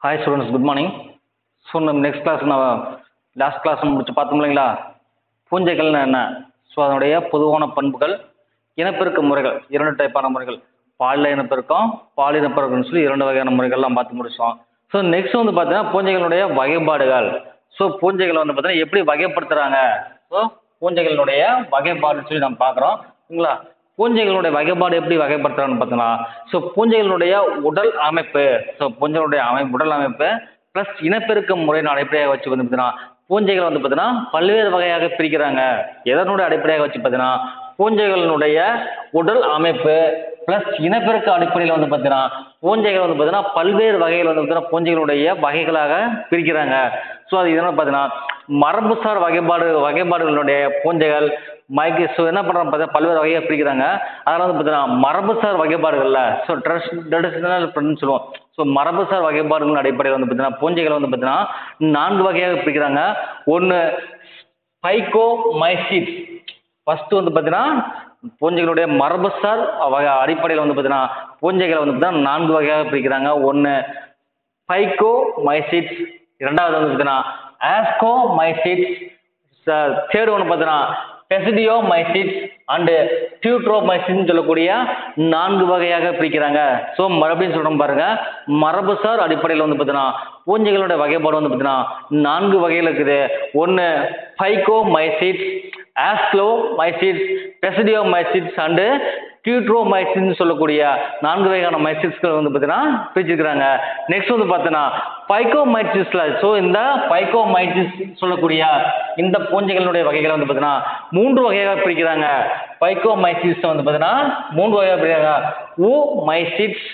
Hi students good morning so நம்ம next class நான் last class முடிச்சு பார்த்தோம் இல்லைங்களா பூஞ்சைகள்னா என்ன ஸோ அதனுடைய பொதுவான பண்புகள் இனப்பெருக்க முறைகள் இரண்டு டைப்பான முறைகள் பாலின இனப்பெருக்கம் பால் இனப்பெருக்கம்னு சொல்லி இரண்டு வகையான முறைகள்லாம் பார்த்து முடிச்சோம் ஸோ நெக்ஸ்ட் வந்து பார்த்தீங்கன்னா பூஞ்சைகளுடைய வகைப்பாடுகள் ஸோ பூஞ்சைகளை வந்து பார்த்தீங்கன்னா எப்படி வகைப்படுத்துகிறாங்க ஸோ பூஞ்சைகளினுடைய வகைப்பாடுன்னு சொல்லி நம்ம பார்க்குறோம் சரிங்களா பூஞ்சைகளுடைய வகைப்பாடு எப்படி வகைப்படுத்துறான்னு பார்த்தீங்கன்னா ஸோ பூஞ்சைகளுடைய உடல் அமைப்பு ஸோ பூஞ்சைகளுடைய அமைப்பு உடல் அமைப்பு ப்ளஸ் இனப்பெருக்க முறையின் அடிப்படையாக வச்சு வந்து பார்த்தீங்கன்னா பூஞ்சைகள் வந்து பார்த்தீங்கன்னா பல்வேறு வகையாக பிரிக்கிறாங்க எதனுடைய அடிப்படையாக வச்சு பார்த்தீங்கன்னா பூஞ்சைகளினுடைய உடல் அமைப்பு ப்ளஸ் இனப்பெருக்க அடிப்படையில் வந்து பார்த்தீங்கன்னா பூஞ்சைகள் வந்து பார்த்தீங்கன்னா பல்வேறு வகைகள் வந்து பார்த்தீங்கன்னா பூஞ்சைகளுடைய வகைகளாக பிரிக்கிறாங்க ஸோ அது இதனால் பார்த்தீங்கன்னா மரபுசார் வகைப்பாடு வகைப்பாடுகளுடைய பூஞ்சைகள் மைக்கு ஸோ என்ன பண்ணுறாங்க பார்த்தா பல்வேறு வகையாக பிரிக்கிறாங்க அதில் வந்து பார்த்தீங்கன்னா மரபுசார் வகைப்பாடுகளில் ஸோ ட்ரெஸ் ட்ரெடிஷ்னல் ஃப்ரெண்ட்னு சொல்லுவோம் ஸோ மரபுசார் வகைப்பாடுகள் அடிப்படையில் வந்து பார்த்தீங்கன்னா பூஞ்சைகள் வந்து பார்த்தீங்கன்னா நான்கு வகையாக பிரிக்கிறாங்க ஒன்று பைக்கோ மைசிட்ஸ் ஃபர்ஸ்ட் வந்து பார்த்தீங்கன்னா பூஞ்சைகளுடைய மரபுசார் வகை அடிப்படையில் வந்து பார்த்தீங்கன்னா பூஞ்சைகளை வந்து பார்த்தீங்கன்னா நான்கு வகையாக பிரிக்கிறாங்க ஒன்று பைக்கோ மைசிட்ஸ் இரண்டாவது வந்து பார்த்தீங்கன்னா ஆஸ்கோ மைசிட்ஸ் தேர்டு ஒன்று பார்த்தீங்கன்னா பெசிடியோ மைசிட்ஸ் அண்டு டியூட்ரோமைசின்னு சொல்லக்கூடிய நான்கு வகையாக பிரிக்கிறாங்க ஸோ மறுபடியும் சொல்கிறோம் பாருங்க மரபுசார் அடிப்படையில் வந்து பார்த்தீங்கன்னா பூஞ்சைகளோட வகைப்பாடு வந்து பார்த்தீங்கன்னா நான்கு வகையில் இருக்குது ஒன்று phycomycetes ascomycetes basidiomycetes and டியூட்ரோமைசின்னு சொல்லக்கூடிய நான்கு வகையான மைசிட்ஸ்கள் வந்து பார்த்தீங்கன்னா பிரிச்சிருக்கிறாங்க நெக்ஸ்ட் வந்து பார்த்தீங்கன்னா பைக்கோமைசிஸ்ல ஸோ இந்த பைக்கோமைசிஸ் சொல்லக்கூடிய இந்த பூஞ்சைகளுடைய வகைகளை வந்து பார்த்தீங்கன்னா மூன்று வகையாக பிரிக்கிறாங்க பைக்கோமைசிஸ் வந்து பார்த்தீங்கன்னா மூன்று வகையாக பிரிக்கிறாங்க oomycetes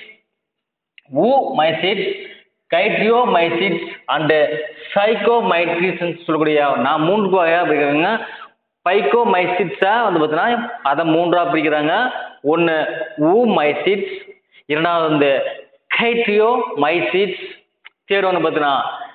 oomycetes chytridiomycetes and zygomycetes சொல்லக்கூடிய நான் மூன்று வகையாக பிரிக்கிறாங்க பைக்கோமைசிட்ஸை வந்து பார்த்தீங்கன்னா அதை மூன்றாக பிரிக்கிறாங்க ஒன்று ஊ மைசிட்ஸ் இரண்டாவது வந்து கைட்ரியோ மைசிட்ஸ் தேர்ட் வந்து பார்த்தீங்கன்னா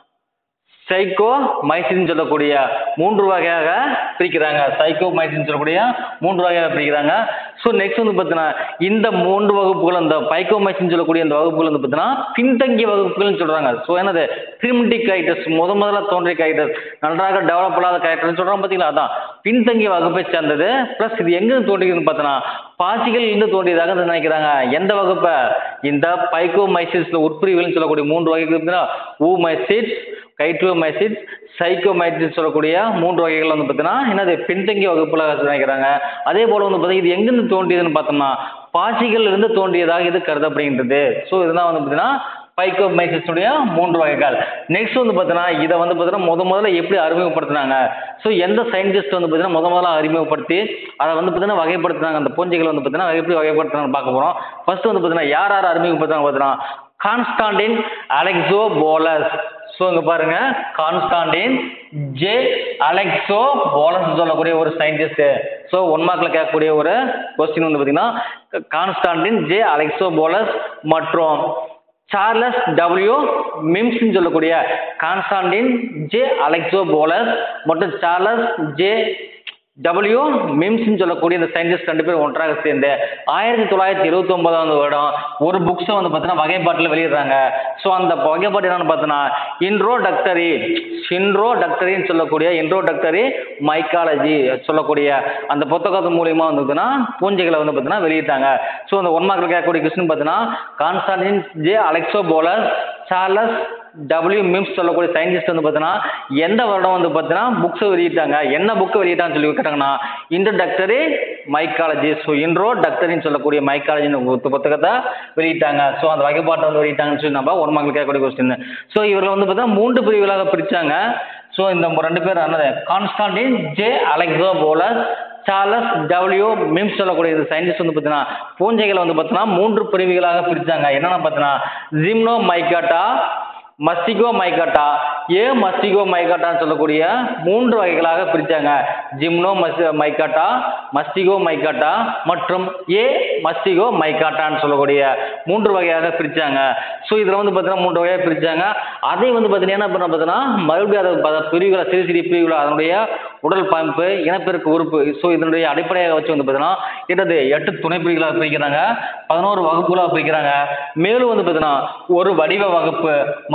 சைக்கோ மைசின்னு சொல்லக்கூடிய மூன்று வகையாக பிரிக்கிறாங்க சைக்கோ மைசின்னு சொல்லக்கூடிய மூன்று வகையாக பிரிக்கிறாங்க ஸோ நெக்ஸ்ட் வந்து பார்த்தீங்கன்னா இந்த மூன்று வகுப்புகள் அந்த பைக்கோ மைசின்னு சொல்லக்கூடிய இந்த வகுப்புகள் வந்து பார்த்தீங்கன்னா பின்தங்கிய வகுப்புகள்னு சொல்கிறாங்க ஸோ என்னது பிரிமிட்டிக் கேரக்டர்ஸ் முத முதல்ல தோன்றிய கேரக்டர்ஸ் நன்றாக டெவலப் ஆகாத கேரக்டர்னு சொல்கிறாங்க பார்த்தீங்களா அதான் பின்தங்கிய வகுப்பை சேர்ந்தது ப்ளஸ் இது எங்கே தோன்றியதுன்னு பார்த்தோன்னா பாசிகள் இருந்து தோன்றியதாக நினைக்கிறாங்க எந்த வகுப்பை இந்த பைக்கோமைசிஸ்ல உட்பிரிவுகள்னு சொல்லக்கூடிய மூன்று வகைகள் பார்த்தீங்கன்னா ஊமைசிட்ஸ் கைட்ரோமைசிட்ஸ் சைக்கோமைசிட்ஸ் சொல்லக்கூடிய மூன்று வகைகள் வந்து பார்த்தீங்கன்னா என்னது பின்தங்கிய வகுப்புல நினைக்கிறாங்க அதே போல வந்து பார்த்தீங்கன்னா இது எங்கிருந்து தோன்றியதுன்னு பார்த்தோம்னா பாசிகள் இருந்து தோன்றியதாக இது கருதப்படுகின்றது ஸோ இதுதான் வந்து பார்த்தீங்கன்னா பைக்கோமைசிஸுடைய மூன்று வகைகள் நெக்ஸ்ட் வந்து பார்த்தீங்கன்னா இதை வந்து பார்த்தீங்கன்னா முத முதல்ல எப்படி அறிமுகப்படுத்தினாங்க ஸோ எந்த சயின்டிஸ்ட் வந்து பார்த்தீங்கன்னா முத முதல்ல அறிமுகப்படுத்தி அதை வந்து பார்த்தீங்கன்னா வகைப்படுத்தினாங்க அந்த பூஞ்சைகள் வந்து பார்த்தீங்கன்னா எப்படி வகைப்படுத்தினாங்க பார்க்க போகிறோம் ஃபர்ஸ்ட் வந்து பார்த்தீங்கன்னா யார் யார் அறிமுகப்படுத்தினாங்க பார்த்தீங்கன்னா கான்ஸ்டாண்டின் அலெக்சோ போலஸ் ஸோ இங்கே பாருங்க கான்ஸ்டாண்டின் ஜே அலெக்சோ போலஸ் சொல்லக்கூடிய ஒரு சயின்டிஸ்ட் ஸோ ஒன் மார்க்கில் கேட்கக்கூடிய ஒரு கொஸ்டின் வந்து பார்த்தீங்கன்னா கான்ஸ்டாண்டின் ஜே அலெக்சோ போலஸ் மற்றும் சார்லஸ் டபிள்யூ மிம்ஸ்ன்னு சொல்லக்கூடிய கான்ஸ்டாண்டின் ஜே அலெக்சோ போலஸ் மற்றும் சார்லஸ் ஜே டபிள்யூ மிம்ஸ்ன்னு சொல்லக்கூடிய இந்த சயின்டிஸ்ட் ரெண்டு பேரும் ஒன்றாக சேர்ந்து ஆயிரத்தி தொள்ளாயிரத்தி இருபத்தி ஒன்பதாம் வருடம் ஒரு புக்ஸை வந்து பார்த்தீங்கன்னா வகைப்பாட்டில் வெளியிடுறாங்க ஸோ அந்த வகைப்பாடு என்னன்னு பார்த்தீங்கன்னா இன்ட்ரோடக்டரி இன்ட்ரோடக்டரின்னு சொல்லக்கூடிய இன்ட்ரோடக்டரி மைக்காலஜி சொல்லக்கூடிய அந்த புத்தகத்து மூலியமாக வந்து பார்த்தீங்கன்னா பூஞ்சைகளை வந்து பார்த்தீங்கன்னா வெளியிட்டாங்க ஸோ அந்த ஒன் மார்க்கில் கேட்கக்கூடிய கொஸ்டின் பார்த்தீங்கன்னா Constantine J Alexopoulos Charles W Mims சொல்லக்கூடிய சயின்டிஸ்ட் வந்து பார்த்தீங்கன்னா எந்த வருடம் வந்து பார்த்தீங்கன்னா புக்ஸை வெளியிட்டாங்க என்ன புக்கு வெளியிட்டான்னு சொல்லி கேட்டாங்கன்னா இன்ட்ரோடக்டரி மைக்காலஜி ஸோ இன்ட்ரோ டக்டரின்னு சொல்லக்கூடிய மைக்காலஜின்னு ஒரு புத்தகத்தை வெளியிட்டாங்க ஸோ அந்த வகைப்பாட்டை வந்து வெளியிட்டாங்கன்னு சொல்லி நம்ம ஒரு மக்கள் கேட்கக்கூடிய கொஸ்டின் ஸோ இவர்கள் வந்து பார்த்தீங்கன்னா மூன்று பிரிவுகளாக பிரித்தாங்க ஸோ இந்த ரெண்டு பேர் என்னது Constantine J Alexopoulos Charles W Mims சொல்லக்கூடிய இந்த சயின்டிஸ்ட் வந்து பார்த்தீங்கன்னா பூஞ்சைகளை வந்து பார்த்தீங்கன்னா மூன்று பிரிவுகளாக பிரித்தாங்க என்னென்ன பார்த்தீங்கன்னா ஜிம்னோ மைக்காட்டா மஸ்டிகோ மைகாட்டா ஏ மஸ்டிகோ மைகாட்டான்னு சொல்லக்கூடிய மூன்று வகைகளாக பிரித்தாங்க ஜிம்னோ மஸ் மைகாட்டா மஸ்டிகோ மைகாட்டா மற்றும் ஏ மஸ்டிகோ மைகாட்டான்னு சொல்லக்கூடிய மூன்று வகையாக பிரித்தாங்க ஸோ இதில் வந்து பார்த்தீங்கன்னா மூன்று வகையாக பிரித்தாங்க அதை வந்து பார்த்தீங்கன்னா என்ன பண்ண பார்த்தீங்கன்னா மறுபடியும் அதை ப- பிரிவுகளை சிறு சிறிய பிரிவுகளை அதனுடைய உடல் பம்பு இனப்பெருக்க உறுப்பு ஸோ இதனுடைய அடிப்படையாக வச்சு வந்து பார்த்தீங்கன்னா என்னது எட்டு துணை பிரிவுகளாக பிரிக்கிறாங்க பதினோரு வகுப்புகளாக பிரிக்கிறாங்க மேலும் வந்து பார்த்தீங்கன்னா ஒரு வடிவ வகுப்பு மற்றும்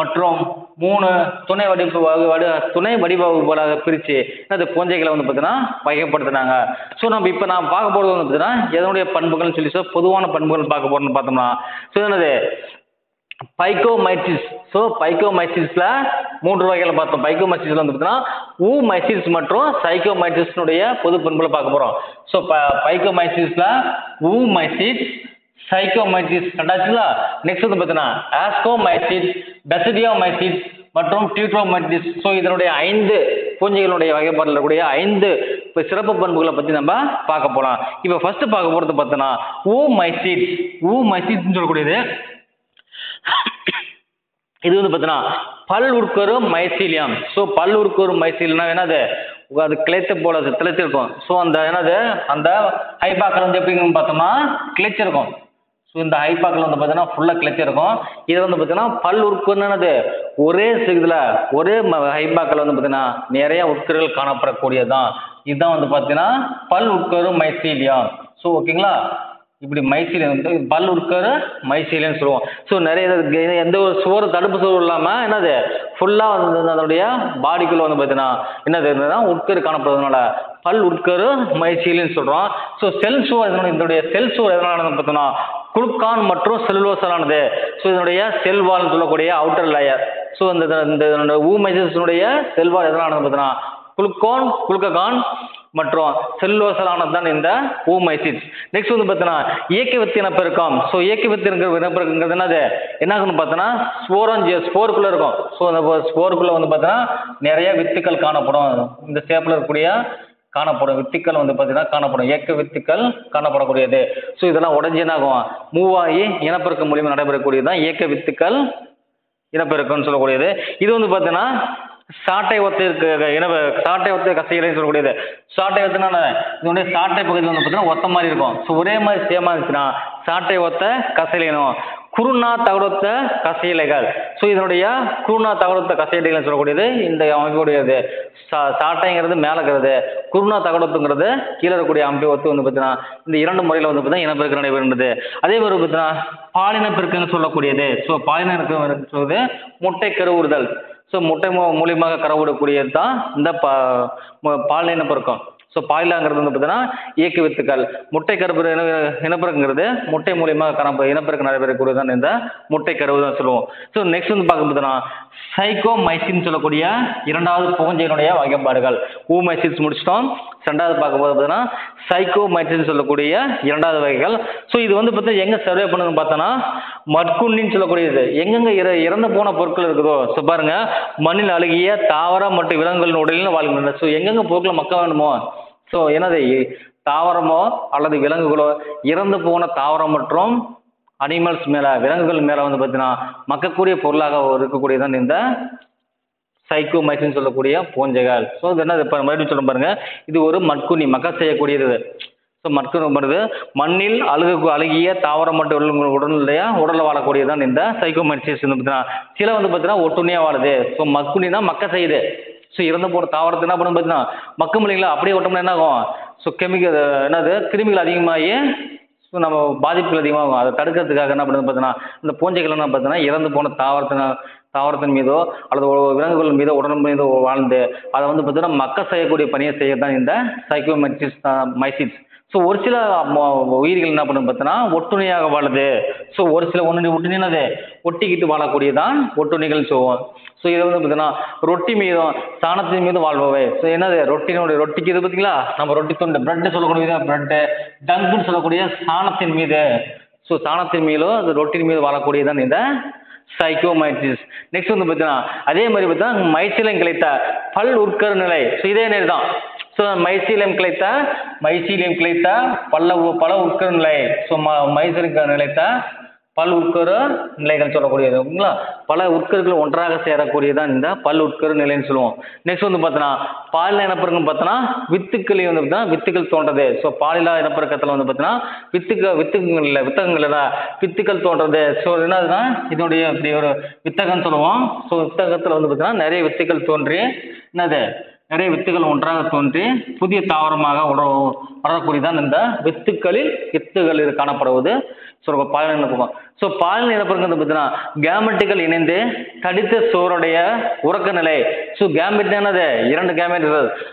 மற்றும் மூணு துணை வடிப்பு வகு- வடு துணை வடிவ வகுப்புகளாக பிரித்து அது பூஞ்சைகளை வந்து பார்த்தீங்கன்னா வகைப்படுத்தினாங்க ஸோ நம்ம இப்போ நான் பார்க்க போகிறது வந்து பார்த்தீங்கன்னா எதனுடைய பண்புகள்னு சொல்லி so பொதுவான பண்புகள் பார்க்க போகிறோம்னு பார்த்தோம்னா ஸோ என்னது பைக்கோமைசிஸ் ஸோ பைக்கோமைசிஸ்ல மூன்று வகைகளை பார்த்தோம் பைக்கோமைசிஸ்ல வந்து பார்த்தீங்கன்னா ஊ மைசிஸ் மற்றும் சைக்கோமைசிஸ்னுடைய பொது பண்புகளை பார்க்க போகிறோம் ஸோ பைக்கோமைசிஸ்ல ஊ மைசிஸ் சைக்கோமைசிஸ் கண்டாச்சுங்களா நெக்ஸ்ட் வந்து பார்த்தீங்கன்னா ஆஸ்கோமைசிஸ் பெசிடியோமைசிஸ் மற்றும் டியூட்ரோமைசிஸ் ஸோ இதனுடைய ஐந்து பூஞ்சைகளுடைய வகைப்பாட்டில் இருக்கக்கூடிய ஐந்து இப்போ சிறப்பு பண்புகளை பற்றி நம்ம பார்க்க போகலாம் இப்போ ஃபர்ஸ்ட் பார்க்க போகிறது பார்த்தோன்னா ஊ மைசிஸ் ஊ மைசிஸ்ன்னு சொல்லக்கூடியது இது வந்து பார்த்தீங்கன்னா பல் உட்கரு மைசீலியம் ஸோ பல் உட்கரு மைசீலியம்னா என்னது அது கிளைத்து போல அது திளைச்சிருக்கும் ஸோ அந்த என்னது அந்த ஹைபாக்கள் வந்து எப்படின்னு பார்த்தோம்னா கிளைச்சிருக்கும் ஸோ இந்த ஹைபாக்கள் வந்து பார்த்தீங்கன்னா ஃபுல்லாக கிளைச்சிருக்கும் இது வந்து பார்த்தீங்கன்னா பல் உட்குன்னு என்னது ஒரே இதில் ஒரே ஹைபாக்கள் வந்து பார்த்தீங்கன்னா நிறைய உட்கருகள் காணப்படக்கூடியது தான் இதுதான் வந்து பார்த்தீங்கன்னா பல் உட்கரு மைசீலியம் ஸோ ஓகேங்களா இப்படி மைசீலியன் வந்து பல் உட்கரு மைசீலியன் சொல்லுவோம் ஸோ நிறைய இது இது எந்த ஒரு சுவர் தடுப்பு சுவர் இல்லாமல் என்னது ஃபுல்லாக வந்து அதனுடைய பாடிக்குள்ளே வந்து பார்த்தீங்கன்னா என்னது இருந்ததுன்னா உட்கரு காணப்படுறதுனால பல் உட்கரு மைசீலியன் சொல்கிறோம் ஸோ செல் சுவர் இதனுடைய இதனுடைய செல் சுவர் எதனால பார்த்தோம்னா குளுக்கான் மற்றும் செல்லுலோசலானது ஸோ இதனுடைய செல்வால்னு சொல்லக்கூடிய அவுட்டர் லேயர் ஸோ இந்த இந்த ஊமைசனுடைய செல்வால் எதனால பார்த்தோம்னா குளுக்கோன் குளுக்ககான் மற்றும் செல்லுலோசலானது தான் இந்த ஊமைசிஸ் நெக்ஸ்ட் வந்து பார்த்தீங்கன்னா இயக்க வித்து இனப்பெருக்கம் ஸோ இயக்க வித்து இனப்பெருக்கங்கிறது என்னது என்ன ஆகும்னு பார்த்தோன்னா ஸ்போரஞ்சி ஸ்போருக்குள்ளே இருக்கும் ஸோ அந்த ஸ்போருக்குள்ளே வந்து பார்த்தோன்னா நிறைய வித்துக்கள் காணப்படும் இந்த ஷேப்பில் இருக்கக்கூடிய காணப்படும் வித்துக்கள் வந்து பார்த்தீங்கன்னா காணப்படும் இயக்க வித்துக்கள் காணப்படக்கூடியது ஸோ இதெல்லாம் உடஞ்சி என்ன ஆகும் மூவ் ஆகி இனப்பெருக்கம் மூலியமாக நடைபெறக்கூடியது தான் இயக்க வித்துக்கள் இனப்பெருக்கம்னு சொல்லக்கூடியது இது வந்து பார்த்தீங்கன்னா சாட்டை ஒத்தை இருக்க இன சாட்டை ஒத்தை கசைகளைன்னு சொல்லக்கூடியது சாட்டை ஒத்துனா இதனுடைய சாட்டை பகுதியில் வந்து பார்த்தீங்கன்னா ஒத்த மாதிரி இருக்கும் ஸோ ஒரே மாதிரி சேமாக இருந்துச்சுன்னா சாட்டை ஒத்த கசையிலும் குருணா தகடொத்த கசையிலைகள் ஸோ இதனுடைய குருணா தகடொத்த கசையிலைகள் சொல்லக்கூடியது இந்த அமைப்புடையது சா சாட்டைங்கிறது மேலே இருக்கிறது குருணா தகடொத்துங்கிறது கீழே இருக்கக்கூடிய அமைப்பு ஒத்து வந்து பார்த்தீங்கன்னா இந்த இரண்டு முறையில் வந்து பார்த்தீங்கன்னா இனப்பெருக்கம் நடைபெறுகிறது அதே மாதிரி பார்த்தீங்கன்னா பாலின பெருக்கன்னு சொல்லக்கூடியது ஸோ பாலின பெருக்கம் சொல்வது முட்டை கருவுறுதல் ஸோ முட்டை மூ மூலியமாக கறவிடக்கூடியது தான் இந்த பா மு- பாலின பெருக்கம் ஸோ பாயிலாங்கிறது வந்து பார்த்தீங்கன்னா இயக்க வித்துக்கள் முட்டை கருப்பு இன இனப்பெருக்கங்கிறது முட்டை மூலியமாக கரப்பு இனப்பெருக்கம் நடைபெறக்கூடியது தான் இந்த முட்டை கருவு தான் சொல்லுவோம் ஸோ நெக்ஸ்ட் வந்து பார்க்க பார்த்தீங்கன்னா சைக்கோ மைசின் சொல்லக்கூடிய இரண்டாவது பூஞ்சையினுடைய வகைப்பாடுகள் ஊ மைசின்ஸ் முடிச்சிட்டோம் ரெண்டாவது பார்க்க போது பார்த்தீங்கன்னா சைக்கோ மைசின் சொல்லக்கூடிய இரண்டாவது வகைகள் ஸோ இது வந்து பார்த்தீங்கன்னா எங்கே சர்வே பண்ணுதுன்னு பார்த்தோன்னா மட்குண்டின்னு சொல்லக்கூடியது எங்கெங்க இற இறந்து போன பொருட்கள் இருக்குதோ ஸோ பாருங்க மண்ணில் அழுகிய தாவர மற்றும் விலங்குகளின் உடலில் வாழ்கின்றன ஸோ எங்கெங்க பொருட்களை மக்க வேண்டுமோ ஸோ என்னது தாவரமோ அல்லது விலங்குகளோ இறந்து போன தாவரம் மற்றும் அனிமல்ஸ் மேலே விலங்குகள் மேலே வந்து பார்த்தீங்கன்னா மக்கக்கூடிய பொருளாக இருக்கக்கூடியதான் இந்த சைக்கோமைசின் சொல்லக்கூடிய பூஞ்சைகள் ஸோ இது என்ன இப்போ மறுபடியும் சொல்ல பாருங்க இது ஒரு மட்குனி மக்க செய்யக்கூடியது ஸோ மட்குனி வருது மண்ணில் அழுகு அழுகிய தாவரம் மற்றும் விலங்குகள் உடலுடைய உடலில் வாழக்கூடியதான் இந்த சைக்கோமைசிஸ் வந்து பார்த்தீங்கன்னா சில வந்து பார்த்தீங்கன்னா ஒட்டுண்ணியாக வாழுது ஸோ மக்குனினா மக்க செய்யுது ஸோ இறந்து போகிற தாவரத்தை என்ன பண்ணும் பார்த்தீங்கன்னா மக்கும் இல்லைங்களா அப்படியே விட்டோம்னா என்ன ஆகும் ஸோ கெமிக்கல் என்னது கிருமிகள் அதிகமாகி ஸோ நம்ம பாதிப்புகள் அதிகமாகும் அதை தடுக்கிறதுக்காக என்ன பண்ணுது பார்த்தீங்கன்னா இந்த பூஞ்சைகள் என்ன பார்த்தீங்கன்னா இறந்து போன தாவரத்தின தாவரத்தின் மீதோ அல்லது ஒரு விலங்குகள் மீதோ உடல் மீதோ வாழ்ந்து அதை வந்து பார்த்தீங்கன்னா மக்க செய்யக்கூடிய பணியை செய்யறது இந்த சைக்கோமைசிஸ் மைசிஸ் ஸோ ஒரு சில ம- உயிர்கள் என்ன பண்ணும் பார்த்தீங்கன்னா ஒட்டுணியாக வாழுது ஸோ ஒரு சில ஒன்று ஒட்டுணி என்னது ஒட்டிக்கிட்டு வாழக்கூடியதான் ஒட்டுணிகள் சொல்லுவோம் ஸோ இது வந்து பார்த்தீங்கன்னா ரொட்டி மீதும் சாணத்தின் மீதும் வாழ்பவை ஸோ என்னது ரொட்டினுடைய ரொட்டிக்கு இது பார்த்தீங்களா நம்ம ரொட்டி துண்டு பிரெட் சொல்லக்கூடிய பிரெட்டு டங்குன்னு சொல்லக்கூடிய சாணத்தின் மீது ஸோ சாணத்தின் மீதும் அது ரொட்டின் மீது வாழக்கூடியதான் இந்த சைக்கோமைசிஸ் நெக்ஸ்ட் வந்து பார்த்தீங்கன்னா அதே மாதிரி பார்த்தீங்கன்னா மைசிலம் கிடைத்த பல் உட்கரு நிலை ஸோ இதே நிலை தான் ஸோ மைசீலியம் கிளைத்த மைசீலியம் கிளைத்த பல உ- பல உட்கரு நிலை ஸோ ம மைசீலியம் நிலைத்த பல் உட்கரு நிலைகள் சொல்லக்கூடியது ஓகேங்களா பல உட்கருகள் ஒன்றாக சேரக்கூடியதான் இந்த பல் உட்கரு நிலைன்னு சொல்லுவோம் நெக்ஸ்ட் வந்து பார்த்தோன்னா பாலின இனப்பெருக்கம் பார்த்தோன்னா வித்துக்களி வந்து பார்த்தீங்கன்னா வித்துக்கள் தோன்றது ஸோ பாலிலா இனப்பெருக்கத்தில் வந்து பார்த்தீங்கன்னா வித்துக்க வித்துக்கள் இல்லை வித்தகங்கள் இல்லை வித்துக்கள் தோன்றது ஸோ என்னதுன்னா இதனுடைய இப்படி ஒரு வித்தகம்னு சொல்லுவோம் ஸோ வித்தகத்தில் வந்து பார்த்தீங்கன்னா நிறைய வித்துக்கள் தோன்றி என்னது நிறைய வித்துகள் ஒன்றாக தோன்றி புதிய தாவரமாக உட வளரக்கூடியதான் இந்த வித்துக்களில் வித்துகள் இது காணப்படுவது ஸோ பாலின இனப்பெருக்கம் ஸோ பாலின இனப்பெருக்கம் பார்த்தீங்கன்னா கேமெட்டுகள் இணைந்து தடித்த சோறுடைய உறக்க நிலை ஸோ கேமெட் என்னது இரண்டு gamete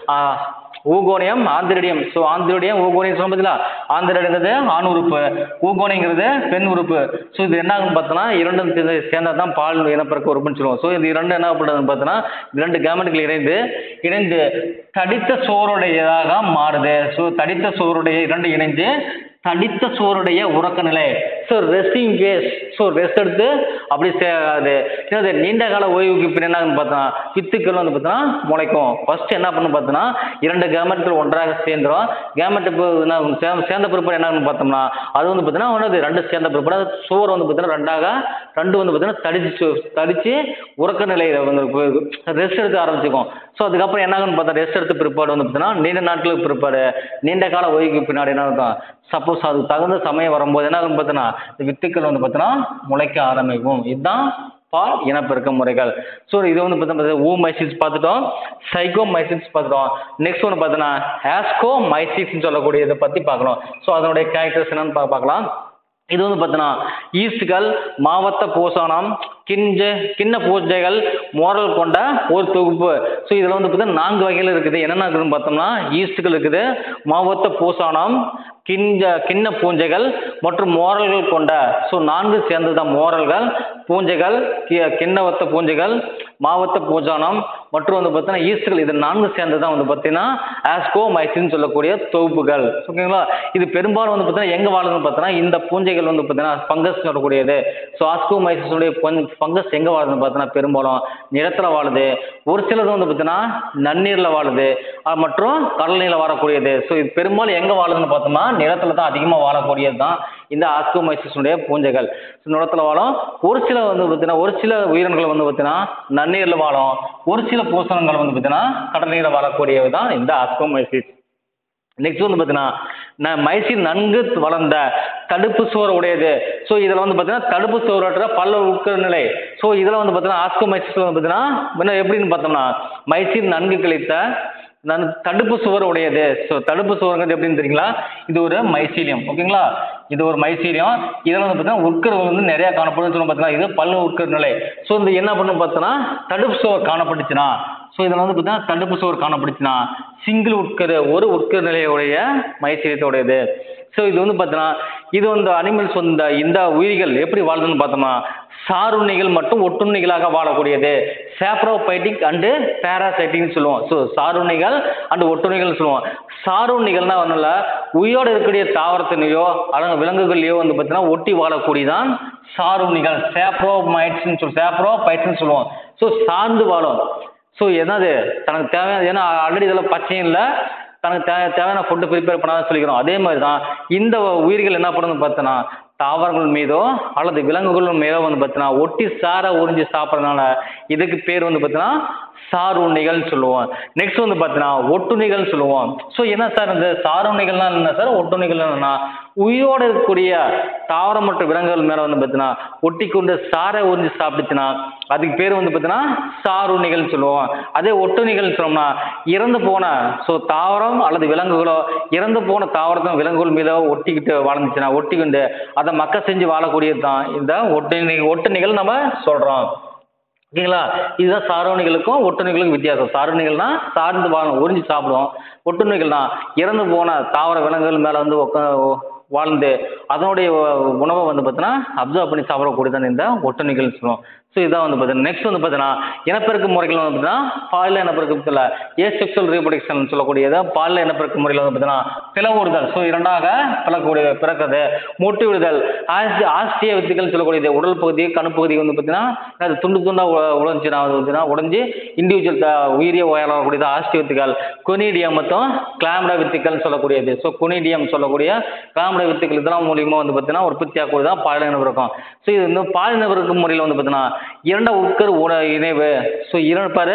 oogonium antheridium so antheridium oogonium சொல்ல பார்த்தீங்களா ஆந்திரடிங்கிறது ஆண் உறுப்பு ஊகோனிங்கிறது பெண் உறுப்பு ஸோ இது என்ன ஆகுன்னு பார்த்தோன்னா இரண்டும் சேர்ந்து- சேர்ந்தா தான் பால் இனப்பெருக்க உறுப்புன்னு சொல்லுவோம் ஸோ இது இரண்டு என்ன பண்ணுறதுன்னு பார்த்தோன்னா இரண்டு கேமெட்டுகள் இணைந்து இணைந்து தடித்த சோறுடையதாக மாறுது ஸோ தடித்த சோறுடைய இரண்டு இணைந்து தடித்த சோறுடைய உறக்க நிலை so resting case so rest எடுத்து அப்படி சேராது அது நீண்ட கால ஓய்வுக்கு பின் என்ன ஆகுதுன்னு பார்த்தோன்னா வித்துக்கள் வந்து பார்த்தோன்னா முளைக்கும் ஃபர்ஸ்ட் என்ன பண்ணு பார்த்தோன்னா இரண்டு கேமெட்கள் ஒன்றாக சேர்ந்துரும் கேமெட் இப்போ என்ன ஆகும்? சே- சேர்ந்த பிற்பாடு என்ன ஆகுன்னு பார்த்தோம்னா அது வந்து பார்த்தீங்கன்னா ஒன்று ரெண்டு சேர்ந்த பிற்பாடு அது சோறு வந்து பார்த்தீங்கன்னா ரெண்டாக ரெண்டு வந்து பார்த்தீங்கன்னா தடிச்சு சு- தடிச்சு உறக்க நிலையில் வந்து ரெஸ்ட் எடுக்க ஆரம்பிச்சுக்கும் ஸோ அதுக்கப்புறம் என்ன ஆகுன்னு பார்த்தா ரெஸ்ட் எடுத்த பிற்பாடு வந்து பார்த்தீங்கன்னா நீண்ட நாட்களுக்கு பிற்பாடு நீண்ட கால ஓய்வுக்கு பின்னாடி என்ன ஆகும் சப்போஸ் அது தகுந்த சமயம் வரும்போது என்ன ஆகுன்னு பார்த்தீங்கன்னா இந்த வித்துக்கள் வந்து பார்த்தீங்கன்னா முளைக்க ஆரம்பிக்கும் இதுதான் பால் இனப்பெருக்க முறைகள் ஸோ இது வந்து பார்த்தீங்கன்னா ஊ மைசிஸ் பார்த்துட்டோம் சைக்கோ மைசிஸ் பார்த்துட்டோம் நெக்ஸ்ட் ஒன்று பார்த்தீங்கன்னா ஆஸ்கோ மைசிஸ்ன்னு சொல்லக்கூடிய இதை பற்றி பார்க்கணும் ஸோ அதனுடைய கேரக்டர்ஸ் என்னன்னு பா- பார்க்கலாம் இது வந்து பார்த்தீங்கன்னா ஈஸ்ட்கள் மாவட்ட பூசணம் கிஞ்ச கிண்ண பூஜைகள் மோரல் கொண்ட ஒரு தொகுப்பு ஸோ இதில் வந்து பார்த்தீங்கன்னா நான்கு வகைகள் இருக்குது என்னென்ன இருக்குதுன்னு பார்த்தோம்னா ஈஸ்ட்கள் இருக்குது மாவட்ட பூசணம் கிஞ்ச கிண்ண பூஞ்சைகள் மற்றும் மோரல்கள் கொண்ட ஸோ நான்கு சேர்ந்தது தான் மோரல்கள் பூஞ்சைகள் கி- கிண்ணவத்த பூஞ்சைகள் மாவத்த பூஜானம் மற்றும் வந்து பார்த்தீங்கன்னா ஈஸ்ட்கள் இது நான்கு சேர்ந்தது தான் வந்து பார்த்தீங்கன்னா ஆஸ்கோ மைசின்னு சொல்லக்கூடிய தொகுப்புகள் ஓகேங்களா இது பெரும்பாலும் வந்து பார்த்தீங்கன்னா எங்கே வாழுதுன்னு பார்த்தீங்கன்னா இந்த பூஞ்சைகள் வந்து பார்த்தீங்கன்னா ஃபங்கஸ் சொல்லக்கூடியது ஸோ ஆஸ்கோ மைசிஸுடைய ஃபங்கஸ் எங்கே வாழுதுன்னு பார்த்தீங்கன்னா பெரும்பாலும் நிலத்தில் வாழுது ஒரு சிலது வந்து பார்த்தீங்கன்னா நன்னீரில் வாழுது அஹ் மற்றும் கடல் நீரில் வாழக்கூடியது ஸோ இது பெரும்பாலும் எங்கே வாழுதுன்னு பார்த்தோம்னா நிலத்தில் தான் அதிகமாக வாழக்கூடியது தான் இந்த ஆஸ்கோமைசிஸுடைய பூஞ்சைகள் ஸோ நிலத்தில் வாழும் ஒரு சில வந்து பார்த்தீங்கன்னா ஒரு சில உயிரினங்கள் வந்து பார்த்தீங்கன்னா நன்னீரில் வாழும் ஒரு சில பூசணங்கள் வந்து பார்த்தீங்கன்னா கடல் நீரில் வாழக்கூடியது தான் இந்த ஆஸ்கோமைசிஸ் நெக்ஸ்ட் வந்து பார்த்தீங்கன்னா ந- மைசீர் நன்கு வளர்ந்த தடுப்பு சுவர் உடையது ஸோ இதில் வந்து பார்த்தீங்கன்னா தடுப்பு சுவரற்ற பல்ல உட்கிற நிலை ஸோ இதில் வந்து பார்த்தீங்கன்னா ஆஸ்கோமைசிஸ் வந்து பார்த்தீங்கன்னா என்ன எப்படின்னு பார்த்தோம்னா மைசீர் நன்கு கிழித்த நன் தடுப்பு சுவர் உடையது ஸோ தடுப்பு சுவருங்கிறது எப்படின்னு தெரியுங்களா இது ஒரு மைசீலியம் ஓகேங்களா இது ஒரு மைசீலியம் இதில் வந்து பார்த்தீங்கன்னா உட்கருவு வந்து நிறையா காணப்படும் சொல்லி பார்த்தீங்கன்னா இது பல்லு உட்கரு நிலை ஸோ இந்த என்ன பண்ணும் பார்த்தோன்னா தடுப்பு சுவர் காணப்பட்டுச்சுன்னா ஸோ இதில் வந்து பார்த்தீங்கன்னா தடுப்பு சுவர் காணப்பட்டுச்சுன்னா சிங்கிள் உட்கரு ஒரு உட்கரு நிலையுடைய மைசீலியத்தோடையது ஸோ இது வந்து பார்த்தோன்னா இது வந்து அனிமல்ஸ் இந்த இந்த உயிரிகள் எப்படி வாழுதுன்னு பார்த்தோம்னா சாருண்ணிகள் மற்றும் ஒட்டுண்ணிகளாக வாழக்கூடியது சாப்ரோபைட்டிக் அண்டு பேராசைட்டிக்னு சொல்லுவோம் ஸோ சாருண்ணிகள் அண்டு ஒட்டுண்ணிகள் சொல்லுவோம் சாருண்ணிகள்னா ஒன்றும் இல்லை உயிரோடு இருக்கக்கூடிய தாவரத்தினையோ அல்லது விலங்குகள்லையோ வந்து பார்த்தீங்கன்னா ஒட்டி வாழக்கூடியதான் சாருண்ணிகள் சேப்ரோமைட்ஸ்னு சொல்லி சேப்ரோபைட்ஸ்னு சொல்லுவோம் ஸோ சார்ந்து வாழும் ஸோ என்னது தனக்கு தேவையான ஏன்னா ஆல்ரெடி இதில் பச்சையும் இல்லை தனக்கு தே தேவையான ஃபுட்டு ப்ரிப்பேர் பண்ணாத சொல்லிக்கிறோம் அதே மாதிரி தான் இந்த உயிர்கள் என்ன பண்ணுதுன்னு பார்த்தோன்னா தாவரங்கள் மீதோ அல்லது விலங்குகள் மீதோ வந்து பார்த்தீங்கன்னா ஒட்டி சாரை உறிஞ்சி சாப்பிட்றதுனால இதுக்கு பேர் வந்து பார்த்தீங்கன்னா சாருண்ணிகள்னு சொல்லுவோம் நெக்ஸ்ட் வந்து பார்த்தீங்கன்னா ஒட்டுண்ணிகள்னு சொல்லுவோம் ஸோ என்ன சார் இந்த சாருண்ணிகள்னா என்ன சார் ஒட்டுண்ணிகள் என்னன்னா உயிரோடு இருக்கக்கூடிய தாவரம் மற்றும் விலங்குகள் மேலே வந்து பார்த்தீங்கன்னா ஒட்டி கொண்டு சாரை உறிஞ்சி சாப்பிட்டுச்சுன்னா அதுக்கு பேர் வந்து பார்த்தீங்கன்னா சாருண்ணிகள்னு சொல்லுவோம் அதே ஒட்டுண்ணிகள் சொன்னோம்னா இறந்து போன ஸோ தாவரம் அல்லது விலங்குகளோ இறந்து போன தாவரத்தும் விலங்குகள் மீதோ ஒட்டிக்கிட்டு வாழ்ந்துச்சுன்னா ஒட்டிக்கிண்டு அதை மக்க செஞ்சு வாழக்கூடியது தான் இந்த ஒட்டுண்ணி ஒட்டுண்ணிகள் நம்ம சொல்கிறோம் ஓகேங்களா இதுதான் சாரோணிகளுக்கும் ஒட்டுண்ணிகளுக்கும் வித்தியாசம் சாரோணிகள்னா சார்ந்து வாழும் உறிஞ்சி சாப்பிடும் ஒட்டுண்ணிகள்னா இறந்து போன தாவர விலங்குகள் மேலே வந்து உக்கா வாழ்ந்து அதனுடைய உ- உணவை வந்து பார்த்தீங்கன்னா அப்சர்வ் பண்ணி சாப்பிடக்கூடியதான் இந்த ஒட்டுண்ணிகள்னு சொல்லுவோம் ஸோ இதான் வந்து பார்த்தீங்கன்னா நெக்ஸ்ட் வந்து பார்த்தீங்கன்னா இனப்பெருக்க முறைகள் வந்து பார்த்தீங்கன்னா பாலின இனப்பெருக்கத்தில் ஏ செக்ஷுவல் ரீப்ரொடக்ஷன் சொல்லக்கூடியது பாலின இனப்பெருக்க முறையில் வந்து பார்த்தீங்கன்னா பிளவுறுதல் ஸோ இரண்டாக பிளக்கூடிய பிறக்கிறது மூட்டு விடுதல் ஆஸ்தி ஆஸ்திய வித்துகள் சொல்லக்கூடியது உடல் பகுதி கணுப்பகுதி வந்து பார்த்தீங்கன்னா அது துண்டு துண்டாக உழைஞ்சுனா அது வந்துன்னா உடஞ்சி இண்டிவிஜுவல் உயிரிய உயரக்கூடியது ஆஸ்திய வித்துகள் கொனிடியம் மற்றும் கிளாம்டா வித்துக்கள்னு சொல்லக்கூடியது ஸோ கொனிடியம் சொல்லக்கூடிய கிளாம்டா வித்துக்கள் இதெல்லாம் மூலியமாக வந்து பார்த்தீங்கன்னா உற்பத்தி ஆகக்கூடியது தான் பாலின இனப்பெருக்கம் ஸோ இது வந்து பாலின இனப்பெருக்க முறையில் வந்து பார்த்தீங்கன்னா இரண்டு உட்கரு உண இணைவு ஸோ இரண்டு பாரு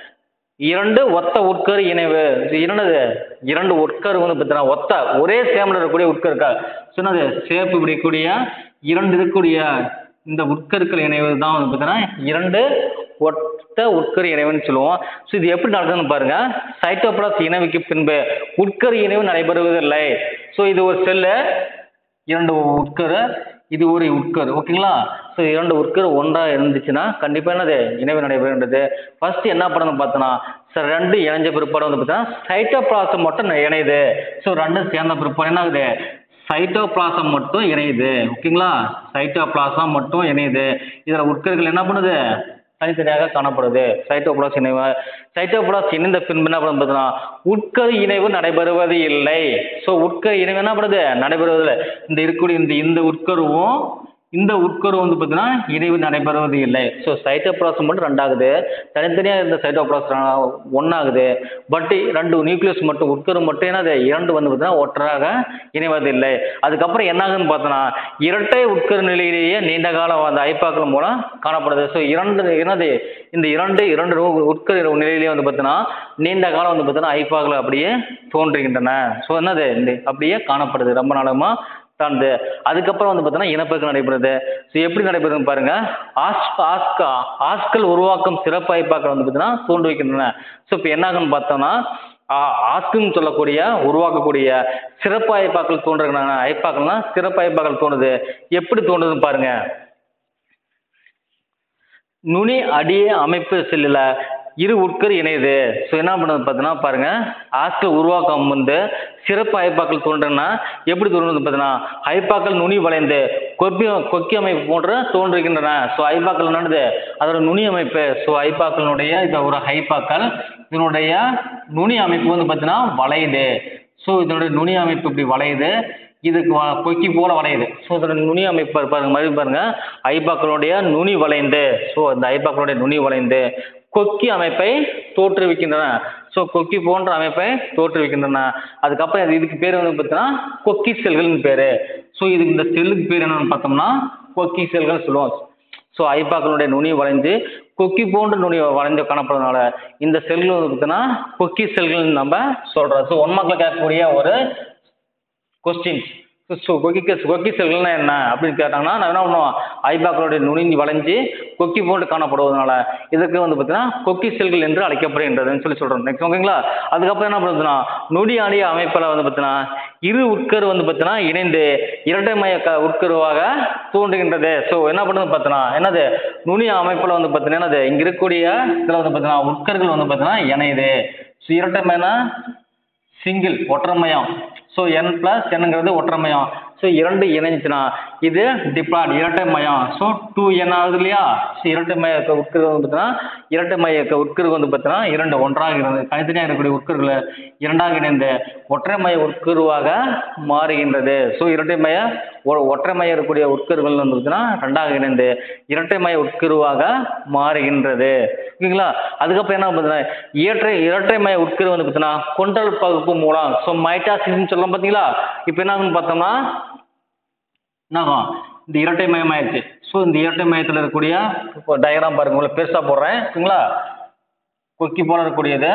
இரண்டு ஒத்த உட்கரு இணைவு இது இரண்டு இரண்டு உட்கரு வந்து பார்த்தீங்கன்னா ஒத்த ஒரே சேமில் இருக்கக்கூடிய உட்கருக்கள் சொன்னது சேப்பு பிடிக்கக்கூடிய இரண்டு இருக்கக்கூடிய இந்த உட்கருக்கள் இணைவு தான் வந்து பார்த்தீங்கன்னா இரண்டு ஒத்த உட்கரு இணைவுன்னு சொல்லுவோம் ஸோ இது எப்படி நடக்குதுன்னு பாருங்க சைட்டோபிளாஸ் இணைவுக்கு பின்பு உட்கரு இணைவு நடைபெறுவதில்லை ஸோ இது ஒரு செல்லு இரண்டு உட்கரு இது ஒரு உட்கரு ஓகேங்களா ஸோ இரண்டு உட்கரு ஒன்றா இருந்துச்சுன்னா கண்டிப்பாக என்னது இணைவு நடைபெறுகின்றது ஃபர்ஸ்ட் என்ன பண்ணணும் பார்த்தோன்னா ஸோ ரெண்டு இணைஞ்ச பிற்பாடு வந்து பார்த்தீங்கன்னா சைட்டோபிளாசம் மட்டும் இணையுது ஸோ ரெண்டும் சேர்ந்த பிற்பாடு என்ன ஆகுது சைட்டோபிளாசம் மட்டும் இணையுது ஓகேங்களா சைட்டோபிளாசம் மட்டும் இணையுது இதில் உட்கருகள் என்ன பண்ணுது தனித்தனியாக காணப்படுது சைட்டோபிளாஸ் இணைவு சைட்டோபிளாஸ் இணைந்த பின்பு என்ன பண்ணுது பார்த்தீங்கன்னா உட்கரு இணைவு நடைபெறுவது இல்லை ஸோ உட்கரு இணைவு என்ன பண்ணுது நடைபெறுவதில்லை இந்த இருக்கக்கூடிய இந்த இந்த உட்கருவும் இந்த உட்கரு வந்து பார்த்தீங்கன்னா இணைவு நடைபெறுவது இல்லை ஸோ சைட்டோபிளாஸ் மட்டும் ரெண்டாகுது தனித்தனியாக இருந்த சைட்டோபிளாஸ் ஒன்றாகுது பட் ரெண்டு நியூக்ளியஸ் மட்டும் உட்கரு மட்டும் என்னது இரண்டு வந்து பார்த்தீங்கன்னா ஒன்றாக இணைவதில்லை அதுக்கப்புறம் என்ன ஆகுதுன்னு பார்த்தோன்னா இரட்டை உட்கரு நிலையிலேயே நீண்ட காலம் அந்த ஐப்பாக்கள் மூலம் காணப்படுது ஸோ இரண்டு என்னது இந்த இரண்டு இரண்டு ரூ- உட்கரு நிலையிலேயே வந்து பார்த்தீங்கன்னா நீண்ட காலம் வந்து பார்த்தீங்கன்னா ஐப்பாக்கள் அப்படியே தோன்றுகின்றன ஸோ என்னது இந்த அப்படியே காணப்படுது ரொம்ப நாளமா தாழ்ந்து அதுக்கப்புறம் வந்து பார்த்தீங்கன்னா இனப்பெருக்கம் நடைபெறுது ஸோ எப்படி நடைபெறுதுன்னு பாருங்க ஆஸ் ஆஸ்கா ஆஸ்கள் உருவாக்கும் சிறப்பு ஐப்பாக்கள் வந்து பார்த்தீங்கன்னா தோன்று வைக்கின்றன ஸோ இப்போ என்ன ஆகுன்னு பார்த்தோம்னா ஆ- ஆஸ்குன்னு சொல்லக்கூடிய உருவாக்கக்கூடிய சிறப்பு ஐப்பாக்கள் தோன்றுகிறாங்க ஐப்பாக்கள்னா சிறப்பு ஐப்பாக்கள் தோணுது எப்படி தோணுதுன்னு பாருங்க நுனி அடி அமைப்பு செல்லில் இரு உட்கரு இணையுது ஸோ என்ன பண்ணுது பார்த்தீங்கன்னா பாருங்க ஆஸ்கள் உருவாக்கம் வந்து சிறப்பு ஐப்பாக்கள் தோன்றுனா எப்படி தோன்றுது பார்த்தீங்கன்னா ஐப்பாக்கள் நுனி வளைந்து கொப்பி கொக்கி அமைப்பு போன்று தோன்றுகின்றன ஸோ ஐப்பாக்கள் என்னது அதோட நுனி அமைப்பு ஸோ ஐப்பாக்களினுடைய இது ஒரு ஐப்பாக்கள் இதனுடைய நுனி அமைப்பு வந்து பார்த்தீங்கன்னா வளையுது ஸோ இதனுடைய நுனி அமைப்பு இப்படி வளையுது இதுக்கு வ- கொக்கி போல வளையுது ஸோ இதோட நுனி அமைப்பு பாரு- பாருங்க மறுபடியும் பாருங்க ஐபாக்களுடைய நுனி வளைந்து ஸோ இந்த ஐபாக்களுடைய நுனி வளைந்து கொக்கி அமைப்பை தோற்றுவிக்கின்றன ஸோ கொக்கி போன்ற அமைப்பை தோற்றுவிக்கின்றன அதுக்கப்புறம் இது- இதுக்கு பேர் வந்து பார்த்தீங்கன்னா கொக்கி செல்கள்னு பேர் ஸோ இதுக்கு இந்த செல்லுக்கு பேர் என்னன்னு பார்த்தோம்னா கொக்கி செல்கள் சொல்லுவோம் ஸோ ஐப்பாக்களுடைய நுனி வளைந்து கொக்கி போன்ற நுனி வளைந்து காணப்படுறதுனால இந்த செல்கள் வந்து பார்த்தீங்கன்னா கொக்கி செல்கள் நம்ம சொல்றோம் ஸோ ஒன் மார்க்கில் கேட்கக்கூடிய ஒரு கொஸ்டின்ஸ் ஸோ கொக்கி கொக்கி செல்கள்னா என்ன அப்படின்னு கேட்டாங்கன்னா நான் என்ன பண்ணுவோம் ஐபாக்களுடைய நுனி வளைஞ்சு கொக்கி போட்டு காணப்படுவதனால இதுக்கு வந்து பார்த்தீங்கன்னா கொக்கி செல்கள் என்று அழைக்கப்படுகின்றதுன்னு சொல்லி சொல்கிறோம் நெக்ஸ்ட் ஓகேங்களா அதுக்கப்புறம் என்ன பண்ணுதுன்னா நொடி அணிய அமைப்பில் வந்து பார்த்தீங்கன்னா இரு உட்கரு வந்து பார்த்தீங்கன்னா இணைந்து இரட்டை மைய க உட்கருவாக தோன்றுகின்றது ஸோ என்ன பண்ணுது பார்த்தீங்கன்னா என்னது நுனி அமைப்பில் வந்து பார்த்தீங்கன்னா என்னது இங்கே இருக்கக்கூடிய இதில் வந்து பார்த்தீங்கன்னா உட்கருகள் வந்து பார்த்தீங்கன்னா இணையுது ஸோ இரட்டை மையனா சிங்கிள் ஒற்றைமையம் ஸோ என் பிளஸ் என்னங்கிறது ஒற்றைமையம் ஸோ இரண்டு இணைஞ்சுச்சுன்னா இது டிப்ளாய்ட் இரட்டை மையம் ஸோ டூ என் ஆகுது இல்லையா ஸோ இரட்டை மைய உட்கரு வந்து பார்த்தீங்கன்னா இரட்டை மைய உட்கரு வந்து பார்த்தீங்கன்னா இரண்டு ஒன்றாக இருந்து தனித்தனியாக இருக்கக்கூடிய உட்கருகளை இரண்டாக இணைந்து ஒற்றை மைய உட்கருவாக மாறுகின்றது ஸோ இரட்டை மைய ஒ- ஒற்றை மைய இருக்கக்கூடிய உட்கருகள் வந்து பார்த்தீங்கன்னா ரெண்டாக இணைந்து இரட்டை மைய உட்கருவாக மாறுகின்றது ஓகேங்களா அதுக்கப்புறம் என்ன பார்த்தீங்கன்னா இரட்டை இரட்டை மைய உட்கரு வந்து பார்த்தீங்கன்னா கொண்டல் பகுப்பு மூலம் ஸோ மைட்டாசிஸ்ன்னு சொல்லலாம் பார்த்தீங்களா இப்போ என்ன ஆகுன்னு பார்த்தோம்னா என்னாகும் இந்த இரட்டை மயம் ஆயிடுச்சு ஸோ இந்த இரட்டை மயத்தில் இருக்கக்கூடிய இப்போ டயக்ராம் பாருங்க உங்களை பெருசாக போடுறேன் ஓகேங்களா கொக்கி போல இருக்கக்கூடியது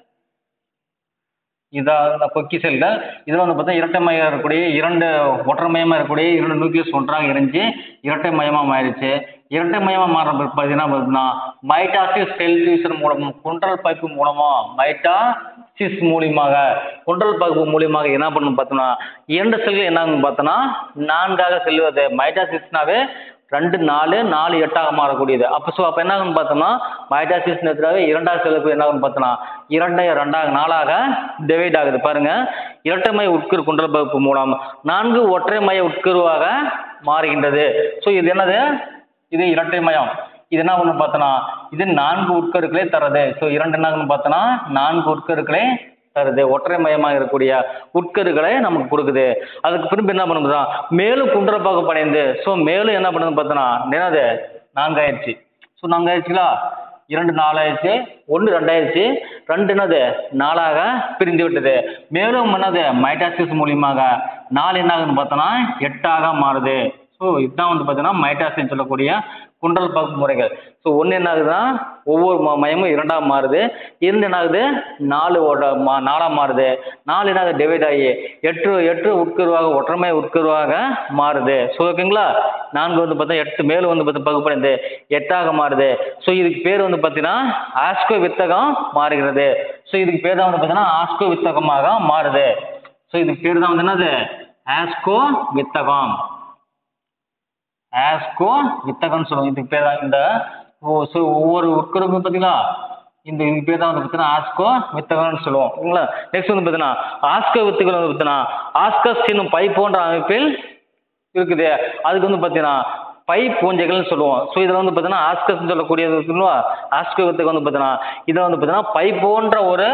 இதான் இந்த கொக்கி செல்கள் இதில் வந்து பார்த்தா இரட்டை மையம் இருக்கக்கூடிய இரண்டு ஒற்றை மையமாக இருக்கக்கூடிய இரண்டு நியூக்ளியஸ் ஒன்றாக இணைஞ்சு இரட்டை மையமாக மாறிடுச்சு இரட்டை மையமாக மாற பார்த்தீங்கன்னா பார்த்தீங்கன்னா மைட்டாசிஸ் செல் டிவிஷன் மூலம் குண்டல் பைப்பு மூலமா மைட்டாசிஸ் மூலியமாக குண்டல் பைப்பு மூலியமாக என்ன பண்ணணும் பார்த்தோம்னா இரண்டு செல்கள் என்ன ஆகும்னு பார்த்தோன்னா நான்காக செல்வது மைட்டாசிஸ்னாவே ரெண்டு நாலு நாலு எட்டாக மாறக்கூடியது அப்போ ஸோ அப்போ என்ன ஆகும்னு பார்த்தோம்னா மைட்டாசிஸ் நேரத்திலாவே இரண்டாவது செல்லுக்கு என்ன ஆகும்னு பார்த்தோம்னா இரண்டை ரெண்டாக நாளாக டிவைட் ஆகுது பாருங்க இரட்டை மைய உட்கரு குண்டல் பகுப்பு மூலம் நான்கு ஒற்றை மைய உட்கருவாக மாறுகின்றது ஸோ இது என்னது இது இரட்டை மயம் இது என்ன ஒன்று பார்த்தோன்னா இது நான்கு உட்கருக்களே தருது ஸோ இரண்டு என்ன பார்த்தோன்னா நான்கு உட்கருக்களே தருது ஒற்றை மயமாக இருக்கக்கூடிய உட்கருகளை நமக்கு கொடுக்குது அதுக்கு பின்பு என்ன பண்ணுதுன்னா மேலும் குன்றப்பாக படைந்து ஸோ மேலும் என்ன பண்ணுது பார்த்தோன்னா என்னது நான்காயிடுச்சு ஸோ நான்காயிடுச்சுங்களா இரண்டு நாலாயிடுச்சு ஒன்று ரெண்டாயிடுச்சு ரெண்டு என்னது நாலாக பிரிந்து விட்டது மேலும் என்னது மைட்டாசிஸ் மூலியமாக நாலு என்ன ஆகுதுன்னு பார்த்தோன்னா எட்டாக மாறுது ஸோ ஸோ இதுதான் வந்து பார்த்தீங்கன்னா மைட்டாசின்னு சொல்லக்கூடிய குண்டல் பகுப்பு முறைகள் ஸோ ஒன்று என்ன ஆகுதுன்னா ஒவ்வொரு ம- மையமும் இரண்டாக மாறுது இரண்டு என்ன ஆகுது நாலு ஓட மா நாலாக மாறுது நாலு என்ன ஆகுது டிவைட் ஆகி எட்டு எட்டு உட்கருவாக ஒற்றைமை உட்கருவாக மாறுது ஸோ ஓகேங்களா நான்கு வந்து பார்த்தா எட்டு மேலும் வந்து பார்த்து பகுப்படைந்து எட்டாக மாறுது ஸோ இதுக்கு பேர் வந்து பார்த்தீங்கன்னா ஆஸ்கோ வித்தகம் மாறுகிறது ஸோ இதுக்கு பேர் தான் வந்து பார்த்தீங்கன்னா ஆஸ்கோ வித்தகமாக மாறுது ஸோ இதுக்கு பேர் தான் வந்து என்னது ஆஸ்கோ வித்தகம் ஆஸ்கோ வித்தகம்னு சொல்லுவோம் இதுக்கு பேர் தான் இந்த ஓ- so ஒவ்வொரு உட்கருக்கும் பார்த்தீங்களா இந்த இதுக்கு பேர் தான் வந்து பார்த்தீங்கன்னா ஆஸ்கோ வித்தகம்னு சொல்லுவோம் ஓகேங்களா நெக்ஸ்ட் வந்து பார்த்தீங்கன்னா ஆஸ்கோ வித்துகள் வந்து பார்த்தீங்கன்னா ஆஸ்கஸ் என்னும் பை போன்ற அமைப்பில் இருக்குது அதுக்கு வந்து பார்த்தீங்கன்னா பை பூஞ்சைகள்னு சொல்லுவோம் ஸோ இதில் வந்து பார்த்தீங்கன்னா ஆஸ்கஸ்ன்னு சொல்லக்கூடியது இருக்குல்ல ஆஸ்கோ வித்துக்கு வந்து பார்த்தீங்கன்னா இதில் வந்து பார்த்தீங்கன்னா பை போன்ற ஒரு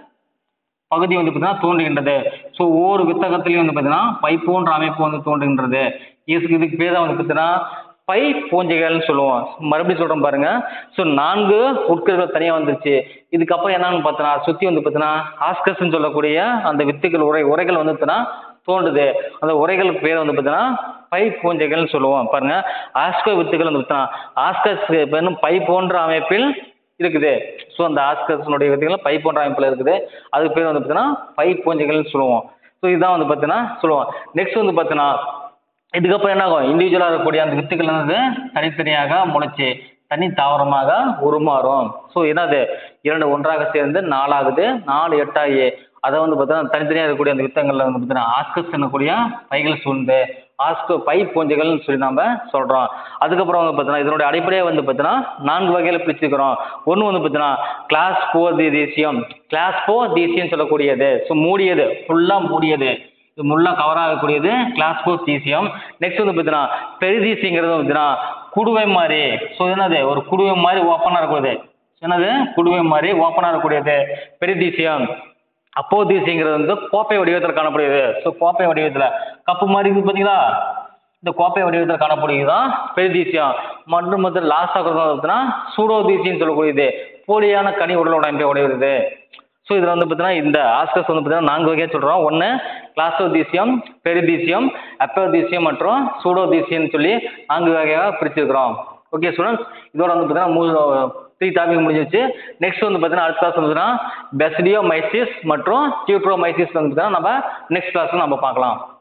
பகுதி வந்து பார்த்தீங்கன்னா தோன்றுகின்றது ஸோ ஒவ்வொரு வித்தகத்திலையும் வந்து பார்த்தீங்கன்னா பை போன்ற அமைப்பு வந்து தோன்றுகின்றது இதுக்கு இதுக்கு பேர் தான் வந்து பார்த்தீங்கன்னா பை பூஞ்சைகள்னு சொல்லுவோம் மறுபடியும் சொல்கிறேன் பாருங்க ஸோ நான்கு உட்கர்கள் தனியாக வந்துருச்சு இதுக்கப்புறம் என்னன்னு பார்த்தோன்னா சுற்றி வந்து பார்த்தீங்கன்னா ஆஸ்கஸ்ன்னு சொல்லக்கூடிய அந்த வித்துக்கள் உரை உரைகள் வந்து பார்த்தீங்கன்னா தோன்றுது அந்த உரைகளுக்கு பேர் வந்து பார்த்தீங்கன்னா பை பூஞ்சைகள்னு சொல்லுவோம் பாருங்க ஆஸ்கோ வித்துக்கள் வந்து பார்த்தீங்கன்னா ஆஸ்கஸ் என்னும் பை போன்ற அமைப்பில் இருக்குது ஸோ அந்த ஆஸ்கர்ஸனுடைய விதைகள் பை போன்ற அமைப்பில் இருக்குது அதுக்கு பேர் வந்து பார்த்தீங்கன்னா பை பூஞ்சைகள்னு சொல்லுவோம் ஸோ இதுதான் வந்து பார்த்தீங்கன்னா சொல்லுவோம் நெக்ஸ்ட் வந்து பார்த்தீங்கன்னா இதுக்கப்புறம் என்ன ஆகும் இண்டிவிஜுவலாக இருக்கக்கூடிய அந்த வித்துக்கள் வந்து தனித்தனியாக முளைச்சு தனி தாவரமாக உருமாறும் ஸோ என்னது இரண்டு ஒன்றாக சேர்ந்து நாலாகுது நாலு எட்டாகி அதை வந்து பார்த்தீங்கன்னா தனித்தனியாக இருக்கக்கூடிய அந்த வித்தங்களில் வந்து பார்த்தீங்கன்னா ஆஸ்கஸ் என்னக்கூடிய பைகள் சூழ்ந்து ஆஸ்கோ பை பூஞ்சைகள்னு சொல்லி நம்ம சொல்கிறோம் அதுக்கப்புறம் வந்து பார்த்தீங்கன்னா இதனுடைய அடிப்படையாக வந்து பார்த்தீங்கன்னா நான்கு வகையில் பிரிச்சுக்கிறோம் ஒன்று வந்து பார்த்தீங்கன்னா cleistothecium cleistothecium சொல்லக்கூடியது ஸோ மூடியது ஃபுல்லாக மூடியது இது முள்ளாக கவர் ஆகக்கூடியது கிளாஸ் ஃபோர் தீசியம் நெக்ஸ்ட் வந்து பார்த்தீங்கன்னா பெரிதீசிங்கிறது வந்து பார்த்தீங்கன்னா குடுவை மாதிரி ஸோ என்னது ஒரு குடுவை மாதிரி ஓப்பனாக இருக்கக்கூடியது என்னது குடுவை மாதிரி ஓப்பனாக இருக்கக்கூடியது பெரிதீசியம் அப்போதீசிங்கிறது வந்து கோப்பை வடிவத்தில் காணப்படுகிறது ஸோ கோப்பை வடிவத்தில் கப்பு மாதிரி இருக்குது பார்த்தீங்களா இந்த கோப்பை வடிவத்தில் காணப்படுகிறதுதான் பெரிதீசியம் மற்றும் வந்து லாஸ்டாக பார்த்தீங்கன்னா சூடோதீசின்னு சொல்லக்கூடியது போலியான கனி உடலோட அமைப்பை உடையது ஸோ இதில் வந்து பார்த்தீங்கன்னா இந்த ஆஸ்கஸ் வந்து பார்த்தீங்கன்னா நான்கு வகையாக சொல்கிறோம் ஒன்று கிளாஸ்டோதீசியம் பெரிதீசியம் அப்போதீசியம் மற்றும் சூடோதீசியம்னு சொல்லி நான்கு வகையாக பிரிச்சிருக்கிறோம் ஓகே ஸ்டூடெண்ட்ஸ் இதோட வந்து பார்த்தீங்கன்னா மூணு த்ரீ டாபிக் முடிஞ்சிச்சு நெக்ஸ்ட் வந்து பார்த்தீங்கன்னா அடுத்த கிளாஸ் வந்து பார்த்தீங்கன்னா பெஸ்டியோ மைசிஸ் மற்றும் டியூட்ரோமைசிஸ் வந்து பார்த்தீங்கன்னா நம்ம நெக்ஸ்ட் கிளாஸ் நம்ம பார்க்கலாம்